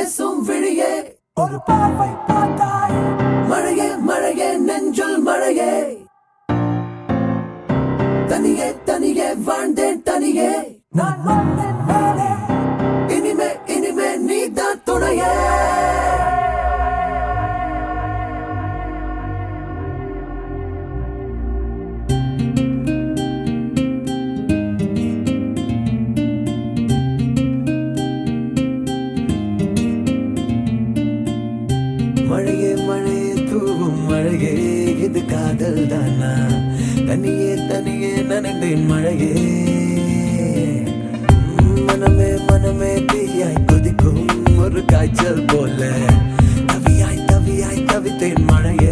பேசும் விழியே ஒரு பார்வை பார்த்தாய் மழையே மழையே நெஞ்சுள் மழையே தனியே தனியே வாழ்ந்தேன் தனியே நான் வந்தேன் மேலே இனிமே இனிமே நீதான் துணையே மழையே மழையே தூவும் மழையே இது காதல் தானா தனியே தனியே நனைந்தேன் மழையே மனமே மனமே தீயாய் கொதிக்கும் ஒரு காய்ச்சல் போல தவியாய் தவியாய் தவித்தேன் மழையே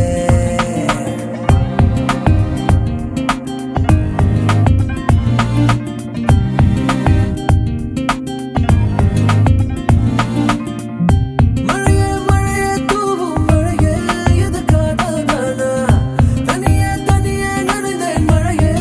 மழையே மழையே தூவும் மழையே இது காதல் தானா தனியே தனியே நனைந்தேன் மழையே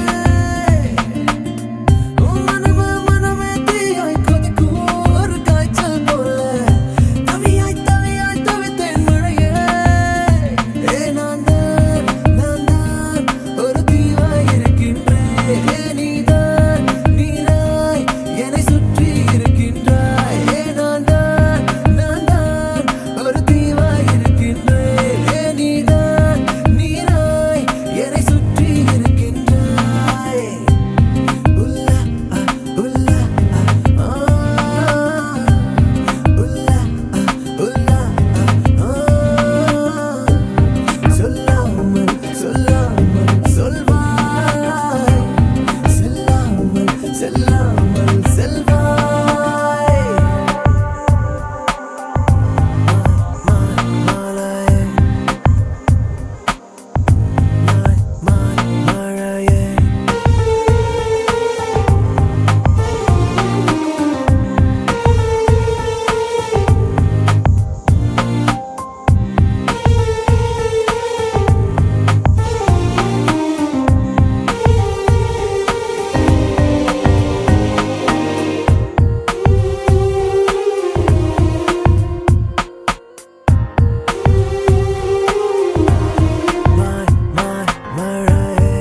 மனமே மனமே தீயாய் கொதிக்கும் ஒரு காய்ச்சல் போல தவியாய் தவியாய் தவித்தேன் மழையே ஏ நான் தான் நான் தான் ஒரு தீவாய் இருக்கின்றேன் ஏ நீதான் நீராய் என்னை சுற்றி இருக்கின்றாய் ஏ நான் தான் நான் தான் ஒரு தீவாய் இருக்கின்றேன் ஏ நீதான் நீராய் என்னை சுற்றி இருக்கின்றாய் உல்லா அ, உல்லா அ, ஆ. உல்லா அ, உல்லா அ, ஆ. சொல்லாமல் சொல்லாமல் சொல்வாய் செல்லாமல் செல்லாமல் செல்வாய் மாய் மாலாயே மாய் மாய் மழையே மாய் மாய் மழையே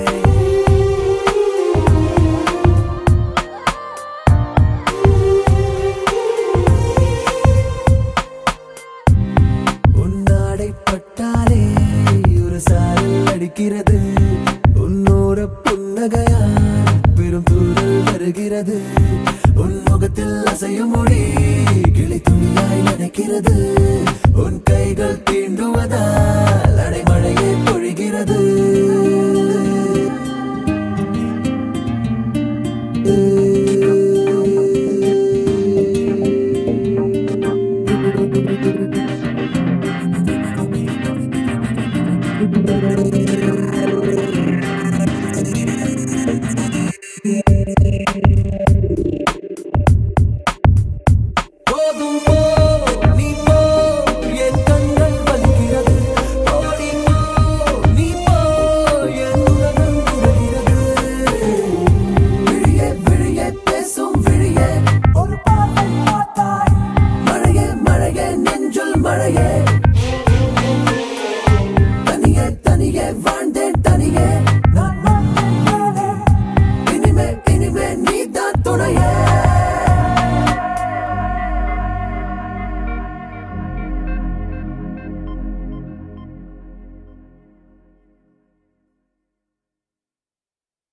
உன்னாடை பட்டாலே ஒரு சாரல் அடிக்கிறது உன்னோட புன்னகையா பெரும் தூரல் வருகிறது உன் முகத்தில் அசையும் மொழி கிளை துணியாய் நினைக்கிறது உன் கைகள் தீண்டுவதா